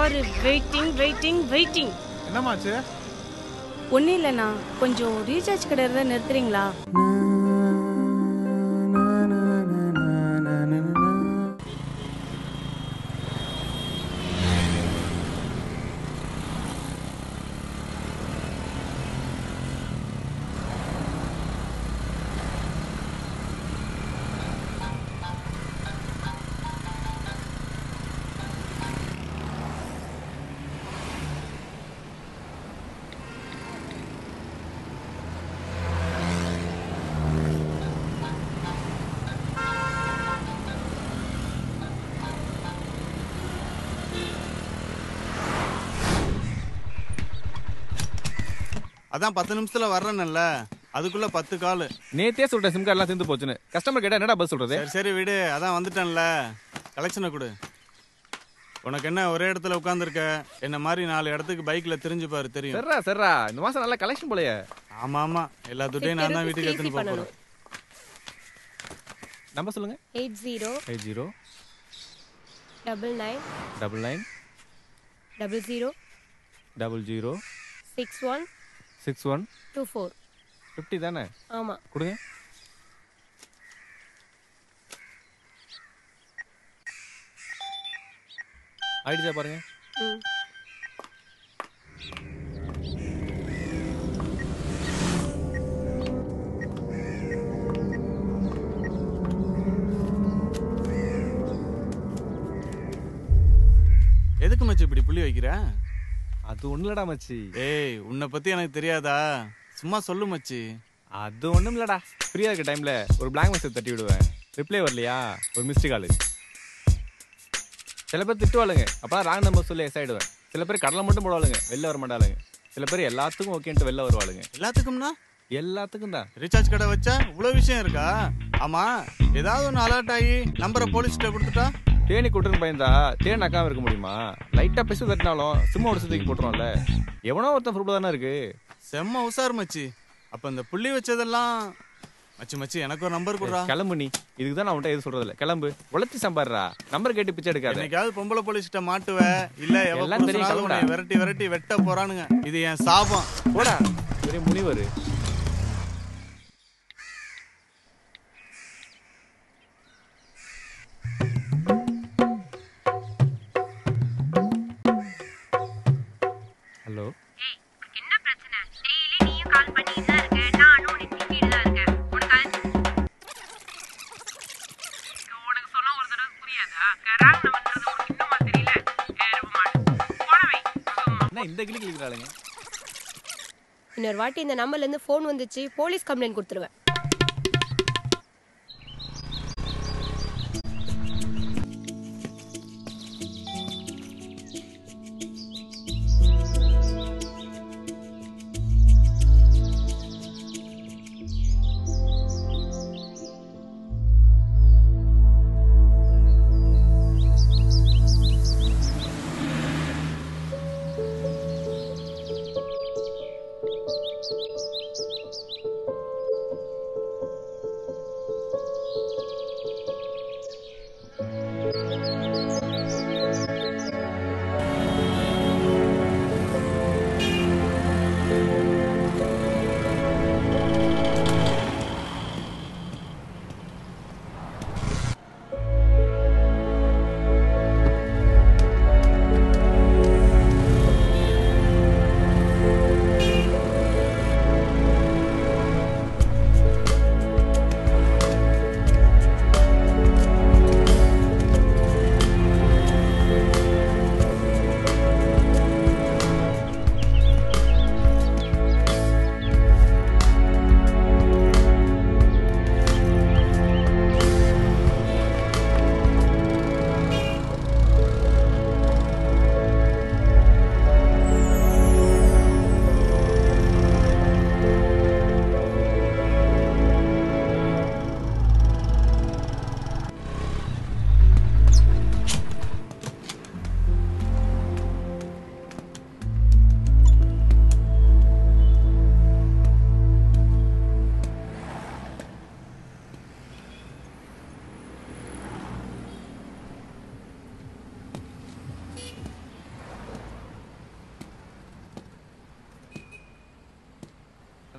பாரு waiting waiting waiting என்னமாச்சு ஒன்றும் இல்லைண்ணா கொஞ்சம் ரீசார்ஜ் கடை இருந்தால் நிறுத்துறீங்களா அதான் பத்து நிமிஷத்துல வர்றேன்ல அதுக்குள்ள பத்து கால் நேத்தே சொல்லிட்டேன் சிம் கார்டெலாம் சேர்ந்து போச்சுன்னு கஸ்டமர் கேட்டா என்னடா பஸ் சொல்றது சரி சரி விடு அதான் வந்துட்டேன்ல கலெக்ஷனை கொடு உனக்கு என்ன ஒரே இடத்துல உட்காந்துருக்க என்ன மாதிரி நாலு இடத்துக்கு பைக்ல திரிஞ்சு பாரு தெரியும் சரிடா சரிடா இந்த மாசம் நல்லா கலெக்ஷன் போலயே ஆமா ஆமா எல்லா துட்டையும் நான் தான் வீட்டுக்கு எடுத்துன்னு போக போறேன் நம்பர் சொல்லுங்க eight zero eight zero double nine double nine double zero double zero six one six one two four fifty தானே ஆமாம் கொடுங்க ஆயிடுச்சா பாருங்க ம் எதுக்கு மச்சி இப்படி புள்ளி வைக்கிற அது ஒன்றும் இல்லடா மச்சி ஏய் உன்னை பத்தி எனக்கு தெரியாதா சும்மா சொல்லு மச்சி அது ஒன்றும் இல்லடா ஃப்ரீயாக இருக்க டைமில் ஒரு பிளாக் மெசேஜ் தட்டி விடுவேன் ரிப்ளை வரலையா ஒரு மிஸ்டு காலு சில பேர் திட்டுவாளுங்க அப்பதான் ராங் நம்பர் சொல்லி எஸ் ஆயிடுவேன் சில பேர் கடலை மட்டும் போடுவாளுங்க வெளில வர மாட்டாளுங்க சில பேர் எல்லாத்துக்கும் ஓகேன்ட்டு வெளில வருவாளுங்க எல்லாத்துக்கும்னா எல்லாத்துக்கும் தான் ரீசார்ஜ் கடை வச்சா இவ்வளவு விஷயம் இருக்கா ஆமா ஏதாவது ஒன்று அலர்ட் ஆகி நம்பரை போலீஸ்கிட்ட கொடுத்துட்டா தேனி கூட்டுன்னு பயந்தா தேன் அக்காம இருக்க முடியுமா லைட்டா பெசு தட்டினாலும் சிம்ம உடச்சு தூக்கி போட்டுருவோம்ல எவனோ ஒருத்தன் ஃப்ரூட் தானே இருக்கு செம்ம உசார் மச்சி அப்ப இந்த புள்ளி வச்சதெல்லாம் மச்சி மச்சி எனக்கு ஒரு நம்பர் கொடுறா கிளம்பு நீ இதுக்கு தான் நான் உன்ட்ட எது சொல்றது இல்ல கிளம்பு உழைச்சி சம்பாடுறா நம்பர் கேட்டு பிச்சை எடுக்காத என்னைக்காவது பொம்பளை போலீஸ்கிட்ட மாட்டுவ இல்ல எவ எல்லாம் தெரியும், புருஷனாவது உன்னை கிளம்புடா. விரட்டி விரட்டி வெட்ட போறானுங்க இது என் சாபம் போடா பெரிய முனிவர் ஹலோ என்ன பிரச்சனை டெய்லி நீயும் கால் பண்ணிட்டு தான் இருக்க நானும் உனக்கு திட்டிட்டு தான் இருக்கேன் உனக்கு உனக்கு சொன்னா ஒரு தடவை புரியாதா கராங் நம்பர்ன்றது உனக்கு இன்னுமா தெரியல எருவு மாடு போன வை என்ன இந்த கிளி கிளிக்கிறாளுங்க இன்னொரு வாட்டி இந்த நம்பர்லேருந்து ஃபோன் வந்துச்சு போலீஸ் கம்ப்ளைண்ட் கொடுத்துருவேன்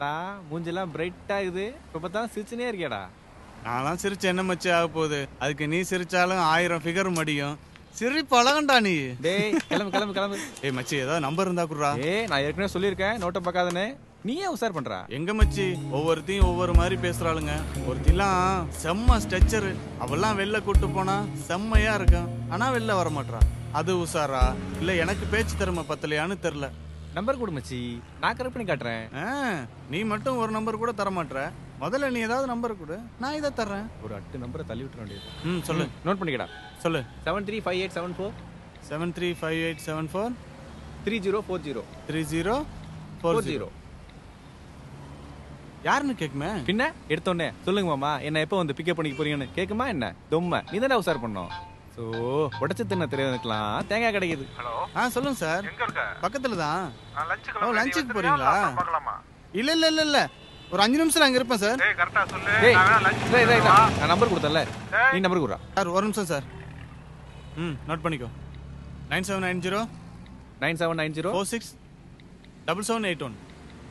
அடா மூஞ்செல்லாம் பிரைட்டா இருக்குது இப்ப பார்த்தா சிரிச்சுனே இருக்கியாடா நான்லாம் சிரிச்சு என்ன மச்சி ஆக போகுது அதுக்கு நீ சிரிச்சாலும் ஆயிரம் ஃபிகர் மடியும் சிரிப்பு அழகண்டா நீ டேய் கிளம்பு கிளம்பு கிளம்பு ஏய் மச்சி ஏதாவது நம்பர் இருந்தா குடுறா ஏய் நான் ஏற்கனவே சொல்லியிருக்கேன் நோட்டை பார்க்காதன்னு நீ ஏன் உசார் பண்றா எங்க மச்சி ஒவ்வொருத்தையும் ஒவ்வொரு மாதிரி பேசுறாளுங்க ஒருத்திலாம் செம்ம ஸ்ட்ரெச்சரு அவெல்லாம் வெளில கூட்டு போனா செம்மையா இருக்கும் ஆனா வெளில வர மாட்றா அது உசாரா இல்ல எனக்கு பேச்சு திறமை பத்தலையான்னு தெரியல நம்பர் கொடு மச்சி நான் கரெக்ட் பண்ணி காட்டுறேன் ஆ, நீ மட்டும் ஒரு நம்பர் கூட தர மாட்ற முதல்ல நீ ஏதாவது நம்பர் கொடு நான் இதை தர்றேன் ஒரு அட்டு நம்பரை தள்ளி விட்டுற வேண்டியது ம் சொல்லு நோட் பண்ணிக்கடா சொல்லு seven three five eight seven four seven three five eight seven four three zero four zero three zero four four zero zero யாருன்னு கேக்குமே பின்ன எடுத்தோடனே சொல்லுங்க மாமா என்ன எப்போ வந்து பிக்கப் பண்ணிக்க போறீங்கன்னு கேக்குமா என்ன தொம்ம நீ தானே உசார் பண்ணோம் ஸோ உடச்சு தின்ன தெரியாதுக்கலாம் தேங்காய் கிடைக்குது ஆ சொல்லுங்க சார் எங்க இருக்க பக்கத்துல தான் நான் லஞ்சுக்கு ஓ, வரேன். நீ லஞ்சுக்கு வந்துடுறியா? போறீங்களா? சாப்பிட பார்க்கலாமா இல்ல இல்ல இல்ல இல்ல ஒரு அஞ்சு நிமிஷம் அங்க இருப்பேன் சார் டேய் கரெக்டா சொல்லு டேய் நான் வேணா லஞ்ச் டேய், டேய், டேய், நான் நம்பர் கொடுத்தல நீ நம்பர் கொடுறா சார் ஒரு நிமிஷம் சார் ம் நோட் பண்ணிக்கோ nine seven nine zero nine seven nine zero four six double seven eight one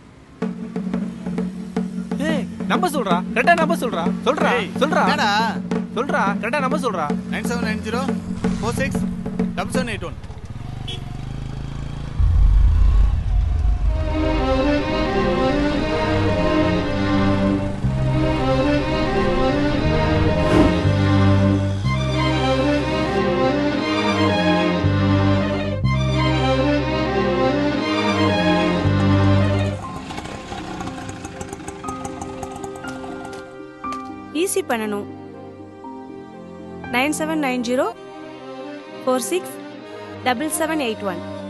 ஏய் நம்பர் சொல்றா கரெக்டா நம்பர் சொல்றா சொல்றா சொல்றா என்னடா சொல்றா கரெக்டா நம்பர் சொல்றா nine seven nine zero four six double seven eight one easy பண்ணணும் nine seven nine zero four six double seven eight one